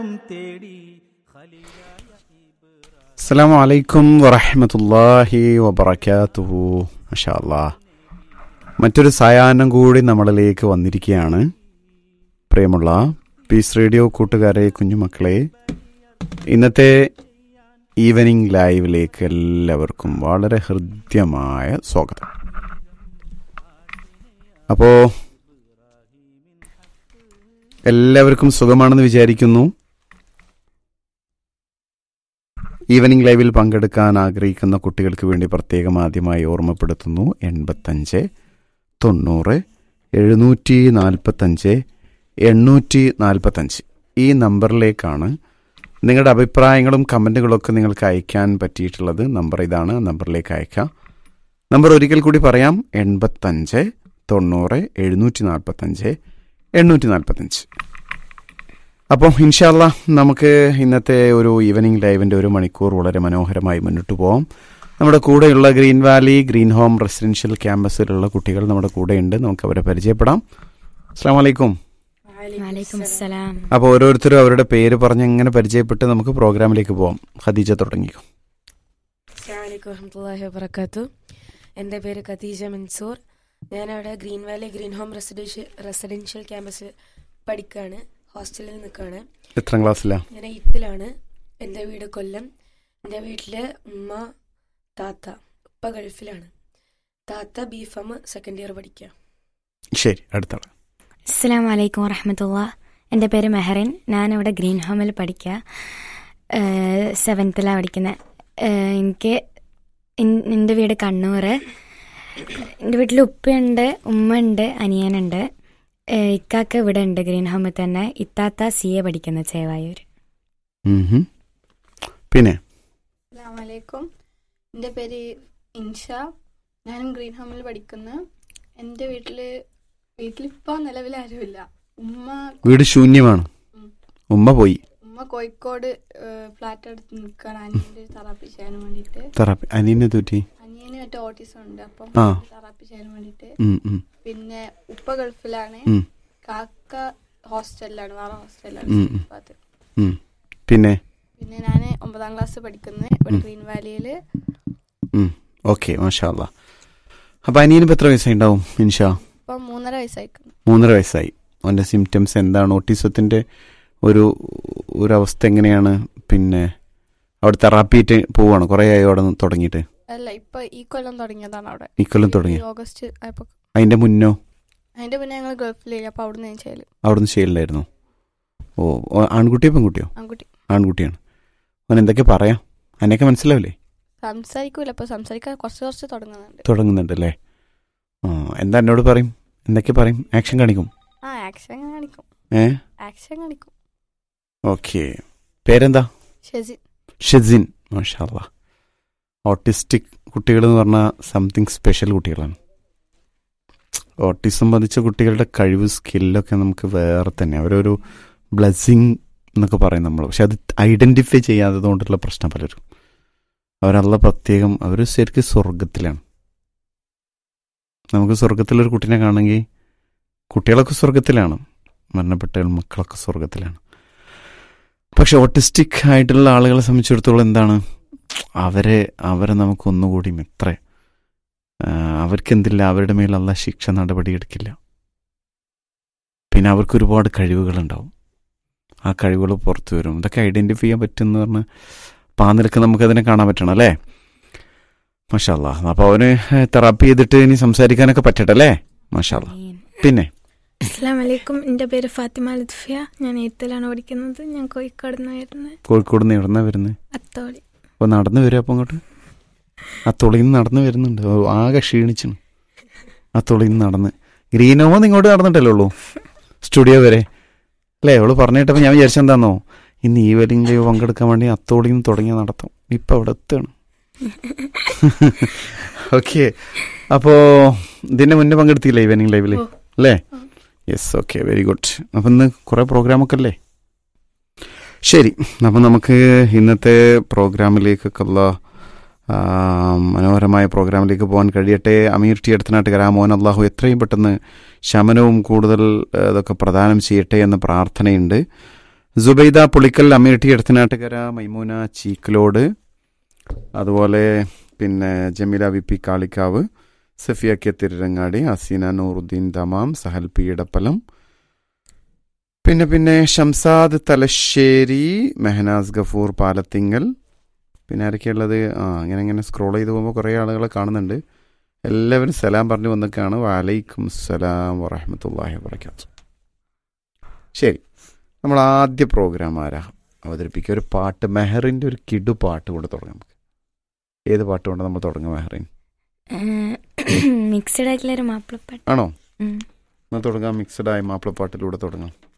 അസ്സാം വലൈക്കും വറഹമത്തല്ലാഹി വബർക്കാത്തുഹു മഷാ അല്ലാ മറ്റൊരു സായാഹ്നം കൂടി നമ്മളിലേക്ക് വന്നിരിക്കുകയാണ് പ്രിയമുള്ള പീസ് റേഡിയോ കൂട്ടുകാരെ കുഞ്ഞുമക്കളെ ഇന്നത്തെ ഈവനിങ് ലൈവിലേക്ക് എല്ലാവർക്കും വളരെ ഹൃദ്യമായ സ്വാഗതം അപ്പോൾ എല്ലാവർക്കും സുഖമാണെന്ന് വിചാരിക്കുന്നു ഈവനിംഗ് ലൈവിൽ പങ്കെടുക്കാൻ ആഗ്രഹിക്കുന്ന കുട്ടികൾക്ക് വേണ്ടി പ്രത്യേകം ആദ്യമായി ഓർമ്മപ്പെടുത്തുന്നു എൺപത്തഞ്ച് തൊണ്ണൂറ് എഴുന്നൂറ്റി നാൽപ്പത്തഞ്ച് എണ്ണൂറ്റി നാൽപ്പത്തഞ്ച് ഈ നമ്പറിലേക്കാണ് നിങ്ങളുടെ അഭിപ്രായങ്ങളും കമൻറ്റുകളൊക്കെ നിങ്ങൾക്ക് അയക്കാൻ പറ്റിയിട്ടുള്ളത് നമ്പർ ഇതാണ് നമ്പറിലേക്ക് അയക്കാം നമ്പർ ഒരിക്കൽ കൂടി പറയാം എൺപത്തഞ്ച് തൊണ്ണൂറ് എഴുന്നൂറ്റി നാൽപ്പത്തഞ്ച് എണ്ണൂറ്റി നാൽപ്പത്തഞ്ച് അപ്പോൾ ഇൻഷാല്ല നമുക്ക് ഇന്നത്തെ ഒരു ഈവനിങ് ലൈവിൻ്റെ ഒരു മണിക്കൂർ വളരെ മനോഹരമായി മുന്നോട്ട് പോകാം നമ്മുടെ കൂടെയുള്ള green valley green home residential ക്യാമ്പസിലുള്ള കുട്ടികൾ നമ്മുടെ കൂടെയുണ്ട് നമുക്ക് അവരെ പരിചയപ്പെടാം അസ്സാം വലൈക്കും വലൈക്കും അസ്സലാം അപ്പോൾ ഓരോരുത്തരും അവരുടെ പേര് പറഞ്ഞ് എങ്ങനെ പരിചയപ്പെട്ട് നമുക്ക് പ്രോഗ്രാമിലേക്ക് പോവാം ഖദീജ തുടങ്ങിക്കോ അസ്സലാമലൈക്കും വറഹമത്തല്ലാഹി വബർക്കാത്തു എൻ്റെ പേര് ഖദീജ മൻസൂർ ഞാനവിടെ green valley green home residential residential ക്യാമ്പസിൽ പഠിക്കുകയാണ് ഹോസ്റ്റലിൽ നിൽക്കുകയാണ് എത്രാം ക്ലാസ്സിലാ ഞാൻ എയ്ത്തിലാണ് എൻ്റെ വീട് കൊല്ലം എൻ്റെ വീട്ടിൽ ഉമ്മ താത്ത ഉപ്പ ഗൾഫിലാണ് താത്ത ബി ഫാം സെക്കൻഡ് ഇയർ പഠിക്കുക ശരി അടുത്താൾ അസ്സാം വലൈക്കും വറഹമത്തുള്ള എൻ്റെ പേര് മെഹറിൻ ഞാനിവിടെ ഗ്രീൻ ഹോമിൽ പഠിക്കുക സെവൻത്തിലാണ് പഠിക്കുന്നത് എനിക്ക് എൻ- എൻ്റെ വീട് കണ്ണൂർ എൻ്റെ വീട്ടിൽ ഉപ്പയുണ്ട് ഉമ്മ ഉണ്ട് അനിയനുണ്ട് ഏഹ് ഇക്കാക്ക ഇവിടെ ഉണ്ട് ഗ്രീൻ ഹോമിൽ തന്നെ ഇത്താത്ത സി എ പഠിക്കുന്ന ചേവായൂർ ഉം ഹും. പിന്നെ അസ്സാമലൈക്കും എൻ്റെ പേര് ഇൻഷ ഞാനും ഗ്രീൻ ഹോമിൽ പഠിക്കുന്നു എൻ്റെ വീട്ടില് വീട്ടിലിപ്പോൾ നിലവിൽ ആരുമില്ല ഉമ്മ വീട് ശൂന്യമാണ് ഉം. ഉമ്മ പോയി ഉമ്മ കോഴിക്കോട് ഫ്ലാറ്റ് എടുത്ത് നിൽക്കുകയാണ് അനിയൻ്റെ തെറാപ്പി ചെയ്യാൻ വേണ്ടിയിട്ട് തെറാപ്പി അനിയനെ തൂറ്റി അനിയന് മറ്റേ ഓട്ടീസം ഉണ്ട് അപ്പം ആ. തെറാപ്പി ചെയ്യാൻ വേണ്ടിയിട്ട് ഉം, ഉം, പിന്നെ ഉപ്പ ഗൾഫിലാണ് ഉം, കാക്ക ഹോസ്റ്റലിലാണ് വേറെ ഉം, ഹോസ്റ്റലിലാണ് ഉം. അത് ഉം. പിന്നെ പിന്നെ ഞാൻ ഒമ്പതാം ക്ലാസ് പഠിക്കുന്നത് ഇവിടെ ഉം. ഗ്രീൻ വാലിയിൽ ഓക്കെ മാഷാ അല്ലാ അപ്പം അനിയനിപ്പോൾ എത്ര വയസ്സായിണ്ടാവും ഇൻഷാ ഇപ്പം മൂന്നര വയസ്സായിക്കുന്നു മൂന്നര വയസ്സായി അവൻ്റെ സിംറ്റംസ് എന്താണ് ഓട്ടിസത്തിൻ്റെ ഒരു ഒരു അവസ്ഥ എങ്ങനെയാണ് പിന്നെ അവിടെ തെറാപ്പിയിട്ട് പോവാണ് കുറേ ആയി അവിടെ നിന്ന് തുടങ്ങിയിട്ട് അല്ല ഇപ്പൊ ഈ കൊല്ലം തുടങ്ങിയതാണ് അവിടെ ഈ കൊല്ലം ഈ തുടങ്ങി ഓഗസ്റ്റ് ആയപ്പോ അതിൻ്റെ മുന്നോ അതിന്റെ പിന്നെ ഞങ്ങൾ ഗൾഫിലേക്ക് അപ്പൊ അവിടുന്ന് ഞാൻ ചെയ്യല് അവിടുന്ന് ചെയ്യലായിരുന്നു ഓ ഓ, ആൺകുട്ടിയോ പെൺകുട്ടിയോ ആൺകുട്ടി ആൺകുട്ടിയാണ് അവൻ എന്തൊക്കെ പറയാം അതിനൊക്കെ മനസ്സിലാവില്ലേ സംസാരിക്കൂല അപ്പൊ സംസാരിക്കാൻ കുറച്ച് കുറച്ച് തുടങ്ങുന്നുണ്ട് തുടങ്ങുന്നുണ്ടല്ലേ ആ എന്താ എന്നോട് പറയും എന്തൊക്കെ പറയും ആക്ഷൻ കാണിക്കും ആ ആക്ഷൻ കാണിക്കും ഏ ആക്ഷൻ കാണിക്കും ഓക്കെ പേരെന്താ ഷെസി ഷെസിൻ മാഷാല്ല ഓട്ടിസ്റ്റിക് കുട്ടികൾ എന്ന് പറഞ്ഞാൽ സംതിങ് സ്പെഷ്യൽ കുട്ടികളാണ് ഓട്ടിസം ബാധിച്ച കുട്ടികളുടെ കഴിവ് സ്കില്ലൊക്കെ നമുക്ക് വേറെ തന്നെ അവരൊരു ബ്ലെസ്സിങ് എന്നൊക്കെ പറയും നമ്മൾ പക്ഷെ അത് ഐഡൻറ്റിഫൈ ചെയ്യാത്തത് കൊണ്ടുള്ള പ്രശ്നം പലരും അവരല്ല പ്രത്യേകം അവർ ശരിക്കും സ്വർഗത്തിലാണ് നമുക്ക് സ്വർഗത്തിലൊരു കുട്ടീനെ കാണണമെങ്കിൽ കുട്ടികളൊക്കെ സ്വർഗത്തിലാണ് മരണപ്പെട്ട മക്കളൊക്കെ സ്വർഗത്തിലാണ് പക്ഷെ ഓട്ടിസ്റ്റിക് ആയിട്ടുള്ള ആളുകളെ സംബന്ധിച്ചിടത്തോളം എന്താണ് അവരെ അവരെ നമുക്ക് ഒന്നുകൂടി എത്ര അവർക്കെന്തില്ല അവരുടെ മേൽ അല്ല ശിക്ഷ നടപടിയെടുക്കില്ല പിന്നെ അവർക്ക് ഒരുപാട് കഴിവുകളുണ്ടാവും ആ കഴിവുകൾ പുറത്തു വരും ഇതൊക്കെ ഐഡൻറ്റിഫൈ ചെയ്യാൻ പറ്റുമെന്ന് പറഞ്ഞ് പാന്നിലൊക്കെ നമുക്കതിനെ കാണാൻ പറ്റണം അല്ലേ മഷാല്ല അപ്പോൾ അവന് തെറാപ്പി ചെയ്തിട്ട് ഇനി സംസാരിക്കാനൊക്കെ പറ്റട്ടെ അല്ലേ മഷാല്ല പിന്നെ അസ്സാം വലൈക്കും എൻ്റെ പേര് ഫാത്തിമ ലുത്ഫിയ ഞാൻ എയ്ത്തിലാണ് പഠിക്കുന്നത് ഞാൻ കോഴിക്കോട് നിന്ന് വരുന്നത് കോഴിക്കോട് നിന്ന് എവിടുന്ന വരുന്നത് അത്തോളി അപ്പോൾ നടന്നു വരിക അപ്പോൾ അങ്ങോട്ട് ആ തുളിയിൽ നിന്ന് നടന്നു വരുന്നുണ്ട് ഓ, ആകെ ക്ഷീണിച്ചു ആ തുളിയിൽ നിന്ന് നടന്ന് ഗ്രീനോമോ ഇങ്ങോട്ട് നടന്നിട്ടല്ലേ ഉള്ളൂ സ്റ്റുഡിയോ വരെ അല്ലേ അവള് പറഞ്ഞിട്ടപ്പോൾ ഞാൻ വിചാരിച്ചെന്താന്നോ ഇന്ന് ഈ വെഡിങ് ലൈവ് പങ്കെടുക്കാൻ വേണ്ടി അത്തോളിയിൽ നിന്ന് തുടങ്ങിയ നടത്തം ഇപ്പം അവിടെ എത്തുകയാണ് ഓക്കെ അപ്പോൾ ഇതിൻ്റെ മുന്നേ പങ്കെടുത്തില്ലേ ഈവനിങ് ലൈവിൽ ഓ. അല്ലേ യെസ് ഓക്കെ വെരി ഗുഡ് അപ്പം ഇന്ന് കുറേ പ്രോഗ്രാമൊക്കെ അല്ലേ ശരി അപ്പം നമുക്ക് ഇന്നത്തെ പ്രോഗ്രാമിലേക്കൊക്കെ ഉള്ള ആ, മനോഹരമായ പ്രോഗ്രാമിലേക്ക് പോകാൻ കഴിയട്ടെ അമീർ ടി അടുത്തനാട്ടുകാർ ആ മോൻ അള്ളാഹു എത്രയും പെട്ടെന്ന് ശമനവും കൂടുതൽ ആ, ഇതൊക്കെ പ്രദാനം ചെയ്യട്ടെ എന്ന പ്രാർത്ഥനയുണ്ട് സുബൈദ പുളിക്കൽ അമീട്ടി എടത്തനാട്ടുകര മൈമൂന ചീക്കലോട് അതുപോലെ പിന്നെ Jameela V P Kalikavu Safiya K Tirurangadi Haseena Nooruddeen Dammam Sahal P Edappalam പിന്നെ പിന്നെ ഷംസാദ് തലശ്ശേരി മെഹനാസ് ഗഫൂർ പാലത്തിങ്ങൽ പിന്നെ ആരൊക്കെയുള്ളത് ആ അങ്ങനെ അങ്ങനെ സ്ക്രോൾ ചെയ്ത് പോകുമ്പോൾ കുറേ ആളുകളെ കാണുന്നുണ്ട് എല്ലാവരും സലാം പറഞ്ഞു വന്നൊക്കെയാണ് വാലൈക്കും സലാം വറഹമത്തല്ലാഹി വബർക്കാത്തു ശരി നമ്മൾ ആദ്യ പ്രോഗ്രാം ആരാ അവതരിപ്പിക്കുക ഒരു പാട്ട് മെഹറിൻ്റെ ഒരു കിടു പാട്ട് കൊണ്ട് തുടങ്ങാം നമുക്ക് ഏത് പാട്ട് കൊണ്ട് നമ്മൾ തുടങ്ങാം മെഹറിൻ മിക്സഡ് ആയിട്ടുള്ള ഒരു മാപ്പിളപ്പാട്ട് ആണോ ഉം. എന്നാൽ തുടങ്ങാം മിക്സഡ് ആയ മാപ്പിളപ്പാട്ടിലൂടെ തുടങ്ങാം